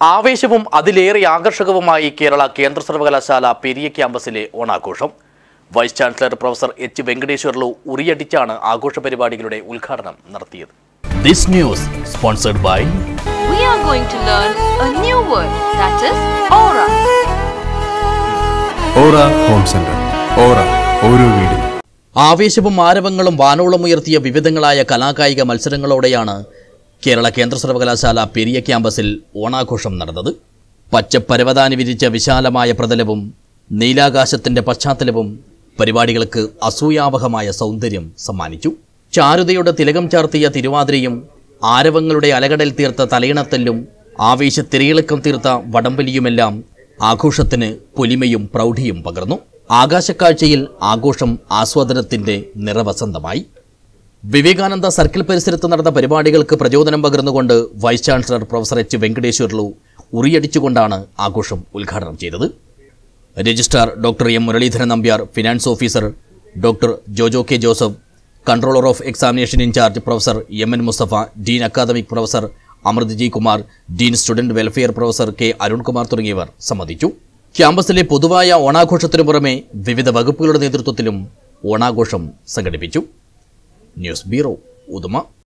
ആവേശവും അതിലേറെ ആകർഷകവുമായി കേരള കേന്ദ്ര സർവകലാശാല പെരിയ ക്യാമ്പസിലെ ഓണാഘോഷം vice chancellor professor H Venkateshwarlu ഉറിയടിച്ചാണ് ആഘോഷ പരിപാടികളുടെ ഉദ്ഘാടനം നടത്തിയത് this news sponsored by we are going to learn a new word that is aura. Aura home centre Aura ഓരോ വീടും ആവേശവും ആരവങ്ങളും വാനോളം ഉയർത്തിയ വിവിധങ്ങളായ കലാകായിക മത്സരങ്ങളോടെയാണ് കേരള കേന്ദ്ര സർവകലാശാല പെരിയ ക്യാമ്പസിൽ ഓണാഘോഷം നടന്നത് പച്ചപ്പരവതാനി വിരിച്ച വിശാലമായ പ്രതലവും നീലാകാശത്തിന്റെ പശ്ചാത്തലവും പരിപാടികൾക്ക് അസൂയാവഹമായ സൗന്ദര്യം സമ്മാനിച്ചു ചാരുതയുടെ തിലകം ചാർത്തിയ തിരുവാതിരയും ആരവങ്ങളുടെ അലകടൽ തീർത്ത തലയിണത്തല്ലും ആവേശത്തിരയിളക്കം തീർത്ത വടംവലിയുമെല്ലാം ആഘോഷത്തിന് പൊലിമയും പ്രൗഢിയും പകർന്നു ആകാശക്കാഴ്ചയിൽ ആഘോഷം ആസ്വാദനത്തിന്റെ നിറവസന്തമായി വിവേകാനന്ദ സർക്കിൾ പരിസരത്ത് നടന്ന പരിപാടികൾക്ക് പ്രചോദനം പകർന്നുകൊണ്ട് vice chancellor professor H Venkateshwarlu ഉറിയടിച്ചുകൊണ്ടാണ് ആഘോഷം ഉദ്ഘാടനം ചെയ്തത് registrar doctor M Muraleedharan Nambiar finance officer doctor Jojo K Joseph controller of examination in charge professor M N Mustafa dean academic professor Amrit G Kumar dean student welfare professor K Arunkumar തുടങ്ങിയവർ സംബന്ധിച്ചു ക്യാമ്പസിലെ പൊതുവായ ഓണാഘോഷത്തിനു പുറമെ വിവിധ വകുപ്പുകളുടെ നേതൃത്വത്തിലും ഓണാഘോഷം സംഘടിപ്പിച്ചു ന്യൂസ് ബ്യൂറോ ഉദുമ